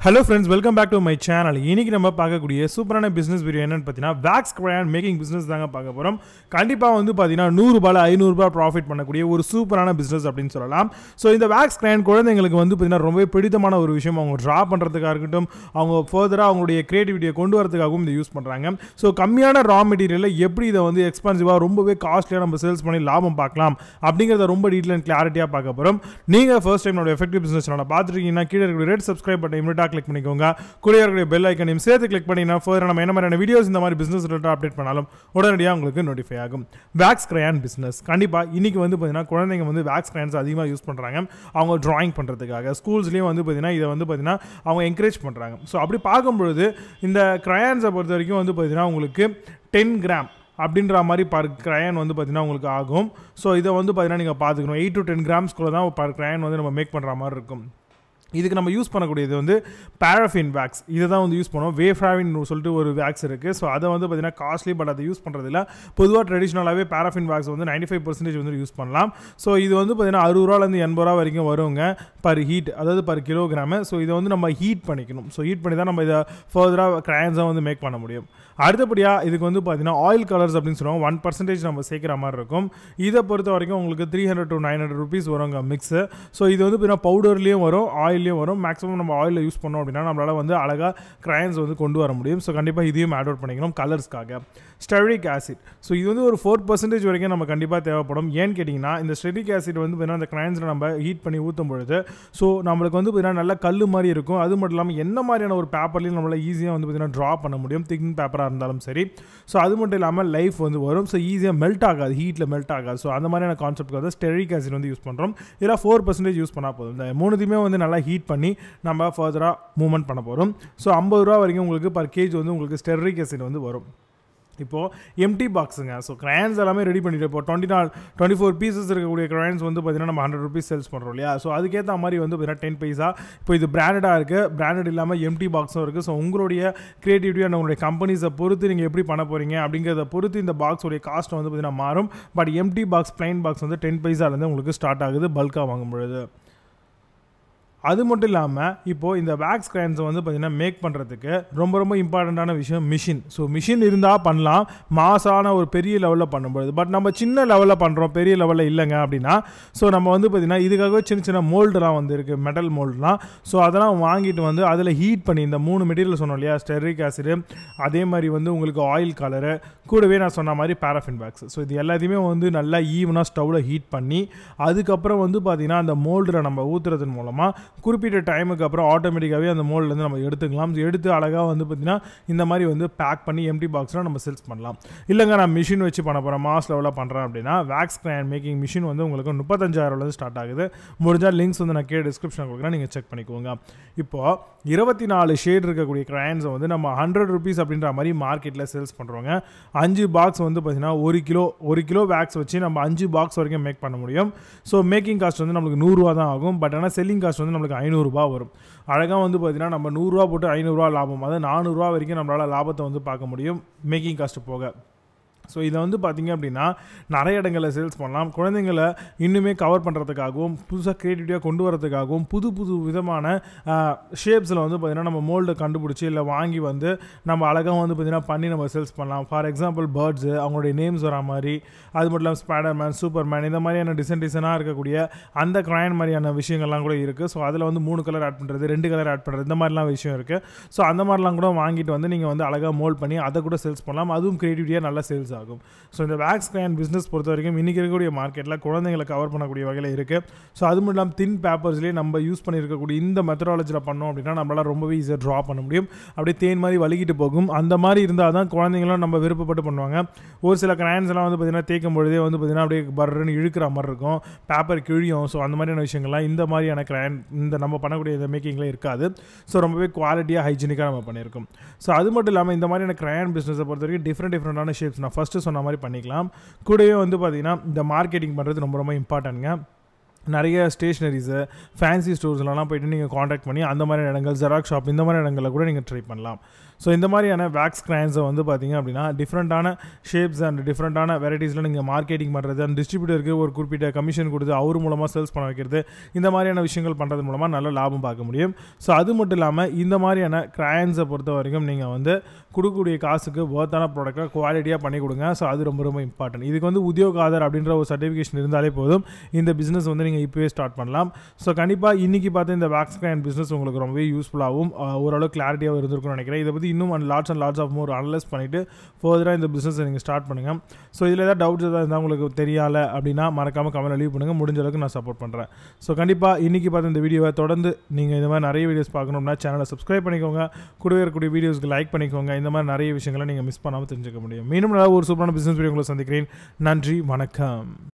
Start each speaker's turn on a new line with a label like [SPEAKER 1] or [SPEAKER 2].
[SPEAKER 1] hello friends welcome back to my channel இன்னைக்கு நம்ம பார்க்கக்கூடிய சூப்பரான பிஸ்னஸ் வீடியோ என்னன்னு பார்த்தீங்கன்னா வேக்ஸ் கிராண்ட் மேக்கிங் பிஸ்னஸ் தாங்க பார்க்க போகிறோம் கண்டிப்பாக வந்து பார்த்தீங்கன்னா நூறுரூபாயில் ஐநூறுரூபா ப்ராஃபிட் பண்ணக்கூடிய ஒரு சூப்பரான பிஸ்னஸ் அப்படின்னு சொல்லலாம் ஸோ இந்த வேக்ஸ் கிராண்ட் குழந்தைங்களுக்கு வந்து பார்த்தீங்கன்னா ரொம்பவே பிடித்தமான ஒரு விஷயம் அவங்க ட்ரா பண்ணுறதுக்காக இருக்கட்டும் அவங்க ஃபர்தராக அவங்களுடைய கிரியேட்டிவிட்டியை கொண்டு வரதுக்காகவும் இதை யூஸ் பண்ணுறாங்க ஸோ கம்மியான ரா மெட்டீரியலில் எப்படி இதை வந்து எக்ஸ்பென்சிவாக ரொம்பவே காஸ்ட்லியாக நம்ம சேல்ஸ் பண்ணி லாபம் பார்க்கலாம் அப்படிங்கிறத ரொம்ப டீட்டெயில் அண்ட் கிளாரிட்டியாக பார்க்க போகிறோம் நீங்கள் ஃபர்ஸ்ட் டைம் என்னோட எஃபெக்டிவ் பிஸ்னஸ் சேனலை பார்த்துருக்கீங்கன்னா கீழே இருக்கிற ரெட் சப்ஸ்கிரைப் பட்டன் இமீடியட்டாக கிளிக் பண்ணிக்கோங்க கூட இருக்கிற பெல் ஐக்கனையும் சேர்த்து கிளிக் பண்ணிங்கன்னா ஃபர்தர் நம்ம என்ன மாதிரியான வீடியோஸ் இந்த மாதிரி பிஸ்னஸ் ரிலேட்டட் அப்டேட் பண்ணாலும் உடனடியாக உங்களுக்கு நோட்டிஃபை ஆகும் வேக்ஸ் கிரையான் பிஸ்னஸ் கண்டிப்பாக இன்னைக்கு வந்து பார்த்தீங்கன்னா குழந்தைங்க வந்து வேக்ஸ் கிரையான்ஸ் அதிகமாக யூஸ் பண்ணுறாங்க அவங்க டிராயிங் பண்ணுறதுக்காக ஸ்கூல்ஸ்லேயும் வந்து பார்த்தீங்கன்னா இதை வந்து பார்த்தீங்கன்னா அவங்க என்கரேஜ் பண்ணுறாங்க ஸோ அப்படி பார்க்கும்பொழுது இந்த கிரையான்ஸை பொறுத்த வரைக்கும் வந்து பார்த்தீங்கன்னா உங்களுக்கு டென் கிராம் அப்படின்ற மாதிரி பர் கிரையான் வந்து பார்த்தீங்கன்னா உங்களுக்கு ஆகும் ஸோ இதை வந்து பார்த்தீங்கன்னா நீங்கள் பார்த்துக்கணும் எயிட் டு டென் கிராம்ஸ்குள்ளே தான் பர் கிரையான் வந்து நம்ம மேக் பண்ணுற மாதிரி இருக்கும் இதுக்கு நம்ம யூஸ் பண்ணக்கூடியது வந்து பேரஃபின் வேக்ஸ் இதை தான் வந்து யூஸ் பண்ணுவோம் வேஃப்ராவின் சொல்லிட்டு ஒரு வேக்ஸ் இருக்குது ஸோ அதை வந்து பார்த்தீங்கன்னா காஸ்ட்லி பட் அதை யூஸ் பண்ணுறதில்ல பொதுவாக ட்ரெடிஷ்னலாகவே பேரஃபின் வேக்ஸ் வந்து நைன்டி ஃபைவ் பர்சன்டேஜ் வந்து யூஸ் பண்ணலாம் ஸோ இது வந்து பார்த்தீங்கன்னா அறுபது ரூபாலேருந்து எண்பது ரூபா வரைக்கும் வருங்க பர் ஹீட் அதாவது பர் கிலோகிராமு ஸோ இதை வந்து நம்ம ஹீட் பண்ணிக்கணும் ஸோ ஹீட் பண்ணி தான் நம்ம இதை ஃபர்தராக க்ரையான்ஸாக வந்து மேக் பண்ண முடியும் அடுத்தபடியாக இதுக்கு வந்து பார்த்தீங்கன்னா ஆயில் கலர்ஸ் அப்படின்னு சொல்லுவாங்க ஒன் பர்சன்டேஜ் நம்ம சேர்க்குற மாதிரி இருக்கும் இதை பொறுத்த வரைக்கும் உங்களுக்கு three hundred to nine hundred rupees வருங்க மிக்ஸு ஸோ இது வந்து பார்த்தீங்கன்னா பவுடர்லேயும் வரும் ஆயிலையும் வரும் மேக்ஸிமம் நம்ம ஆயிலில் யூஸ் பண்ணோம் அப்படின்னா நம்மளால் வந்து அழகாக க்ரையன்ஸ் வந்து கொண்டு வர முடியும் ஸோ கண்டிப்பாக இதையும் ஆட் அவுட் பண்ணிக்கணும் கலர்ஸ்க்காக ஸ்டெரிக் ஆசிட் ஸோ இது வந்து ஒரு ஃபோர் பர்சன்டேஜ் வரைக்கும் நம்ம கண்டிப்பாக தேவைப்படும் ஏன்னு கேட்டிங்கன்னா இந்த ஸ்டெரிக் ஆசிட் வந்து பார்த்தீங்கன்னா அந்த க்ரையன்ஸில் நம்ம ஹீட் பண்ணி ஊற்றும் பொழுது ஸோ நம்மளுக்கு வந்து பார்த்தீங்கன்னா நல்லா கல் மாதிரி இருக்கும் அது மட்டும் இல்லாமல் என்ன மாதிரியான ஒரு பேப்பர்லையும் நம்மளால் ஈஸியாக வந்து பார்த்தீங்கன்னா ட்ரா பண்ண முடியும் திக் பேப்பராக இருந்தாலும் சரி ஸோ அது மட்டும் இல்லாமல் லைஃப் வந்து வரும் ஸோ ஈஸியாக மெல்ட் ஆகாது ஹீட்டில் மெல்ட் ஆகாது ஸோ அந்த மாதிரியான கான்செப்ட் வந்து ஸ்டெரிக் ஆசிட் வந்து யூஸ் பண்ணுறோம் இதில் ஃபோர் பர்சன்டேஜ் யூஸ் பண்ணால் போதும் இந்த மூணுத்தையுமே வந்து நல்லா ஹீட் பண்ணி நம்ம ஃபர்தராக மூவ்மெண்ட் பண்ண போகிறோம் ஸோ ஐம்பது ரூபா வரைக்கும் உங்களுக்கு பர் கேஜ் வந்து உங்களுக்கு ஸ்டெரிக் ஆசிட் வந்து வரும் இப்போது எம்டி பாக்ஸுங்க ஸோ க்ரையான்ஸ் எல்லாமே ரெடி பண்ணிட்டு இப்போ டுவெண்ட்டி நாள் டுவெண்ட்டி ஃபோர் பீசஸ் இருக்கக்கூடிய க்ரையான்ஸ் வந்து பார்த்தீங்கன்னா நம்ம ஹண்ட்ரட் ருபீஸ் சேல்ஸ் பண்ணுறோம் இல்லையா ஸோ அதுக்கேற்ற மாதிரி வந்து பார்த்தீங்கன்னா டென் பைசா இப்போ இது பிராண்டடாக இருக்குது பிராண்டட் இல்லாமல் எம்டி பாக்ஸும் இருக்குது ஸோ உங்களுடைய க்ரியேட்டிவிட்டி அண்ட் உங்களுடைய கம்பெனிஸை பொறுத்து நீங்கள் எப்படி பண்ண போகிறீங்க அப்படிங்கிறத பொறுத்து இந்த பாக்ஸோடைய காஸ்ட் வந்து பார்த்தீங்கன்னா மாறும் but empty box plain box வந்து டென் பைசாலேருந்து உங்களுக்கு ஸ்டார்ட் ஆகுது பல்காக வாங்கும் பொழுது அது மட்டும் இல்லாமல் இப்போது இந்த வேக்ஸ் கிரைன்ஸை வந்து பார்த்திங்கன்னா மேக் பண்ணுறதுக்கு ரொம்ப ரொம்ப இம்பார்ட்டண்ட்டான விஷயம் மிஷின் ஸோ மிஷின் இருந்தால் பண்ணலாம் மாசான ஒரு பெரிய லெவலில் பண்ணும்பொழுது பட் நம்ம சின்ன லெவலில் பண்ணுறோம் பெரிய லெவலில் இல்லைங்க அப்படின்னா ஸோ நம்ம வந்து பார்த்திங்கன்னா இதுக்காகவே சின்ன சின்ன மோல்டுலாம் வந்து இருக்குது மெட்டல் மோல்டுலாம் ஸோ அதெல்லாம் வாங்கிட்டு வந்து அதில் ஹீட் பண்ணி இந்த மூணு மெட்டீரியல் சொன்னோம் இல்லையா ஸ்டெரிக் ஆசிடு அதே மாதிரி வந்து உங்களுக்கு ஆயில் கலரு கூடவே நான் சொன்ன மாதிரி பேராஃபின் பேக்ஸ் ஸோ இது எல்லாத்தையுமே வந்து நல்லா ஈவனாக ஸ்டவ்வில் ஹீட் பண்ணி அதுக்கப்புறம் வந்து பார்த்திங்கன்னா அந்த மோல்டில் நம்ம ஊற்றுறதன் மூலமாக குறிப்பிட்ட டைமுக்கு அப்புறம் ஆட்டோமேட்டிக்காகவே அந்த மோல்ட்லேருந்து நம்ம எடுத்துக்கலாம் எடுத்து அழகாக வந்து பார்த்திங்கன்னா இந்த மாதிரி வந்து பேக் பண்ணி எம்டி பாக்ஸில் நம்ம சேல்ஸ் பண்ணலாம் இல்லைங்க நான் மிஷின் வச்சு பண்ண போகிறேன் மாஸ் லெவலில் பண்ணுறேன் அப்படின்னா வேக்ஸ் கிரைன் மேக்கிங் மிஷின் வந்து உங்களுக்கு முப்பத்தஞ்சாயிரம்லேருந்து ஸ்டார்ட் ஆகுது முடிஞ்சால் லிங்க்ஸ் வந்து நான் கீழே டிஸ்கிரிப்ஷன் கொடுக்குறேன் நீங்கள் செக் பண்ணிக்கோங்க இப்போது இருபத்தி நாலு ஷேட் இருக்கக்கூடிய கிரைன்ஸை வந்து நம்ம ஹண்ட்ரட் ருபீஸ் அப்படின்ற மாதிரி மார்க்கெட்டில் சேல்ஸ் பண்ணுறோங்க அஞ்சு பாக்ஸ் வந்து பார்த்திங்கன்னா ஒரு கிலோ ஒரு கிலோ வேக்ஸ் வச்சு நம்ம அஞ்சு பாக்ஸ் வரைக்கும் மேக் பண்ண முடியும் ஸோ மேக்கிங் காஸ்ட் வந்து நம்மளுக்கு நூறுரூவா தான் ஆகும் பட் ஆனால் செல்லிங் காஸ்ட் வந்து நம்மளுக்கு ஐநூறுரூபா வரும் அழகாக வந்து பார்த்தீங்கன்னா நம்ம நூறுரூவா போட்டு ஐநூறுரூவா லாபம் அதாவது நானூறுரூவா வரைக்கும் நம்மளால் லாபத்தை வந்து பார்க்க முடியும் மேக்கிங் காஸ்ட் போக ஸோ இதை வந்து பார்த்திங்க அப்படின்னா நிறைய இடங்களில் சேல்ஸ் பண்ணலாம் குழந்தைங்களை இன்னுமே கவர் பண்ணுறதுக்காகவும் புதுசாக க்ரியேட்டிவிட்டியாக கொண்டு வரதுக்காகவும் புது புது விதமான ஷேப்ஸில் வந்து பார்த்திங்கன்னா நம்ம மோல்டை கண்டுபிடிச்சி இல்லை வாங்கி வந்து நம்ம அழகாக வந்து பார்த்திங்கன்னா பண்ணி நம்ம சேல்ஸ் பண்ணலாம் ஃபார் எக்ஸாம்பிள் பேர்ட்ஸு அவங்களுடைய நேம்ஸ் வரா மாதிரி அது மட்டும் இல்லாமல் ஸ்பைடர்மேன் சூப்பர்மேன் இந்த மாதிரியான டிசைன் டிசைனாக இருக்கக்கூடிய அந்த க்ரையன் மாதிரியான விஷயங்கள்லாம் கூட இருக்குது ஸோ அதில் வந்து மூணு கலர் ஆட் பண்ணுறது ரெண்டு கலர் ஆட் பண்ணுறது இந்த மாதிரிலாம் விஷயம் இருக்குது ஸோ அந்த மாதிரிலாம் கூட வாங்கிட்டு வந்து நீங்கள் வந்து அழகாக மோல்ட் பண்ணி அதை கூட சேல்ஸ் பண்ணலாம் அதுவும் க்ரியேட்டிவிட்டியாக நல்லா சேல்ஸ் ஆகும் ஸோ இந்த வேக்ஸ் கிரையான் பிஸ்னஸ் பொறுத்த வரைக்கும் இன்றைக்கி இருக்கக்கூடிய மார்க்கெட்டில் குழந்தைங்களை கவர் பண்ணக்கூடிய வகையில் இருக்குது ஸோ அது மட்டும் இல்லாமல் தின் பேப்பர்ஸ்லேயே நம்ம யூஸ் பண்ணியிருக்கக்கூடிய இந்த மெத்தடாலஜியில் பண்ணோம் அப்படின்னா நம்மளால் ரொம்பவே ஈஸியாக ட்ரா பண்ண முடியும் அப்படியே தேன் மாதிரி வலிக்கிட்டு போகும் அந்த மாதிரி இருந்தால் தான் குழந்தைங்களும் நம்ம விருப்பப்பட்டு பண்ணுவாங்க ஒரு சில கிரையான்ஸ் எல்லாம் வந்து பார்த்திங்கன்னா தேய்க்கும் பொழுதே வந்து பார்த்திங்கன்னா அப்படியே பர்றன்னு இழுக்கிற மாதிரி இருக்கும் பேப்பர் கிழியும் ஸோ அந்த மாதிரியான விஷயங்கள்லாம் இந்த மாதிரியான கிரையான் இந்த நம்ம பண்ணக்கூடிய இந்த மேக்கிங்கில் இருக்காது ஸோ ரொம்பவே குவாலிட்டியாக ஹைஜீனிக்காக நம்ம பண்ணியிருக்கோம் ஸோ அது மட்டும் இல்லாமல் இந்த மாதிரியான கிரையான் பிஸ்னஸை பொறுத்த வரைக்கும் டிஃப்ரெண்ட் டிஃப்ரெண்டான ஷேப்ஸ் நான் ஃபஸ்ட்டு சொன்ன மாதிரி பண்ணிக்கலாம் கூடவே வந்து பார்த்திங்கன்னா இந்த மார்க்கெட்டிங் பண்ணுறது ரொம்ப ரொம்ப இம்பார்ட்டன்ட்ங்க நிறைய ஸ்டேஷ்னரிஸு ஃபேன்சி ஸ்டோர்ஸ்லலாம் போயிட்டு நீங்கள் காண்டாக்ட் பண்ணி அந்த மாதிரி இடங்கள் ஜெராக்ஸ் ஷாப் இந்த மாதிரி இடங்களில் கூட நீங்கள் ட்ரை பண்ணலாம் ஸோ இந்த மாதிரியான வேக்ஸ் கிரான்ஸை வந்து பார்த்தீங்க அப்படின்னா டிஃப்ரெண்ட்டான ஷேப்ஸ் அண்ட் டிஃப்ரெண்ட்டான வெரைட்டிஸில் நீங்கள் மார்க்கெட்டிங் பண்ணுறது அண்ட் டிஸ்ட்ரிபியூட்டருக்கு ஒரு குறிப்பிட்ட கமிஷன் கொடுத்து அவர் மூலமாக சேல்ஸ் பண்ண வைக்கிறது இந்த மாதிரியான விஷயங்கள் பண்ணுறது மூலமாக நல்ல லாபம் பார்க்க முடியும் ஸோ அது மட்டும் இல்லாமல் இந்த மாதிரியான கிரான்ஸை பொறுத்த வரைக்கும் நீங்கள் வந்து கொடுக்கக்கூடிய காசுக்கு ஒர்த்தான ப்ராடக்டாக குவாலிட்டியாக பண்ணி கொடுங்க ஸோ அது ரொம்ப ரொம்ப இம்பார்ட்டன்ட் இதுக்கு வந்து உத்தியோக ஆதார் அப்படின்ற ஒரு சர்டிஃபிகேஷன் இருந்தாலே போதும் இந்த பிஸ்னஸ் வந்து நீங்கள் இப்போவே ஸ்டார்ட் பண்ணலாம் ஸோ கண்டிப்பாக இன்றைக்கி பார்த்து இந்த வேக்ஸ் கிரான் பிஸ்னஸ் உங்களுக்கு ரொம்பவே யூஸ்ஃபுல்லாகவும் ஓரளவு கிளாரிட்டியாக இருந்திருக்கும்னு நினைக்கிறேன் இதை பற்றி இன்னும் lots and lots of more analyse பண்ணிவிட்டு ஃபர்தராக இந்த பிஸ்னஸை நீங்கள் ஸ்டார்ட் பண்ணுங்கள் ஸோ இதில் ஏதாவது டவுட்ஸ் எதாவது இருந்தால் உங்களுக்கு தெரியல அப்படின்னா மறக்காமல் கமெண்ட் லீவ் பண்ணுங்கள் முடிஞ்ச அளவுக்கு நான் சப்போர்ட் பண்ணுறேன் ஸோ கண்டிப்பாக இன்றைக்கி பார்த்து இந்த வீடியோவை தொடர்ந்து நீங்கள் இந்த மாதிரி நிறைய வீடியோஸ் பார்க்கணும்னா சேனலை சப்ஸ்கிரைப் பண்ணிக்கோங்க கூடவே இருக்கக்கூடிய வீடியோஸ்க்கு லைக் பண்ணிக்கோங்க இந்த மாதிரி நிறைய விஷயங்களை நீங்கள் மிஸ் பண்ணாமல் தெரிஞ்சுக்க முடியும் மீண்டும் நல்லா ஒரு சூப்பரான பிஸ்னஸ் வீடியோ உங்களை சந்திக்கிறேன் நன்றி வணக்கம்